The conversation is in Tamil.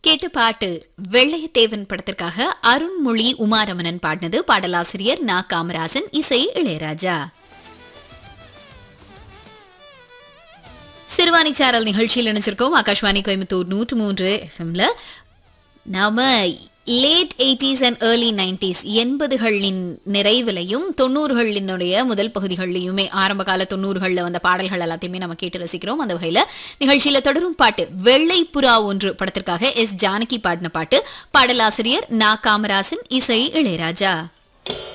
கேட்ட பாட்டு வெள்ளையத்தேவன் படத்திற்காக அருண்மொழி உமாரமணன் பாடினது பாடலாசிரியர் நா காமராசன் இசை இளையராஜா சிறுவாணி சாரல் நிகழ்ச்சியில் நினைச்சிருக்கோம் ஆகாஷ்வாணி கோயம்புத்தூர் நூற்று மூன்று எஃப்எம்ல நாம late eighties and early nineties எண்பதுகளின் நிறைவிலையும் தொண்ணூறுகளினுடைய முதல் பகுதிகளிலையுமே ஆரம்ப கால தொண்ணூறுகளில் வந்த பாடல்கள் எல்லாத்தையுமே நம்ம கேட்டு ரசிக்கிறோம் அந்த வகையில் நிகழ்ச்சியில் தொடரும் பாட்டு வெள்ளை புறா ஒன்று படத்திற்காக எஸ் ஜானகி பாடின பாட்டு பாடலாசிரியர் நா காமராசன் இசை இளையராஜா